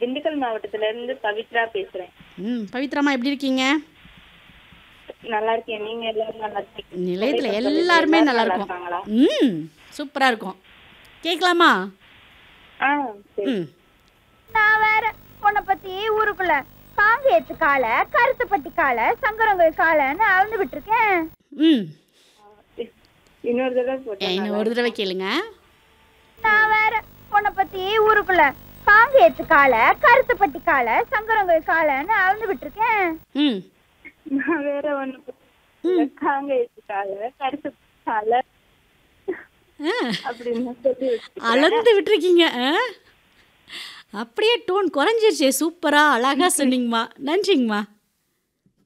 திண்டுக்கல் மாவட்டத்துல இருந்து பவித்ரா பேசுறேன் ம் பவித்ராமா எப்படி இருக்கீங்க நல்லா இருக்கேன் நீங்க எல்லாரும் நல்லா இருக்கீங்க நிலையத்தில் பக்கத்துல எல்லாருமே எல்லாரும் நல்லா நல்லா இருக்கும் இருக்காங்களா? ம் சூப்பராக இருக்கும் கேட்கலாமா ஆ சரி ம் நான் வேற உன்னை பத்தி ஊருக்குள்ள காங்கேயத்து கால கருத்துப்பட்டி கால சங்கரங்கள் காலன்னு அளந்து விட்டுருக்கேன் ம் இன்னொரு தடவை ஏ, போட்டேன் இன்னும் ஒரு தடவை கேளுங்க நான் வேற உன்னை பத்தி ஊருக்குள்ள காங்கேயத்து கால கருத்துப்பட்டி கால சங்கரங்கள் காலன்னு அளந்து விட்டுருக்கேன் ம் நான் வேற ஒண்ணு காங்கேயத்து கால கருத்து கால ஆ அப்படின்னு சொல்லி வச்சிருக்கேன். அளந்து விட்டுருக்கீங்க ஆ? அப்படியே டோன் குறைஞ்சிருச்சே சூப்பரா அழகா சொன்னீங்கம்மா நன்றிங்கம்மா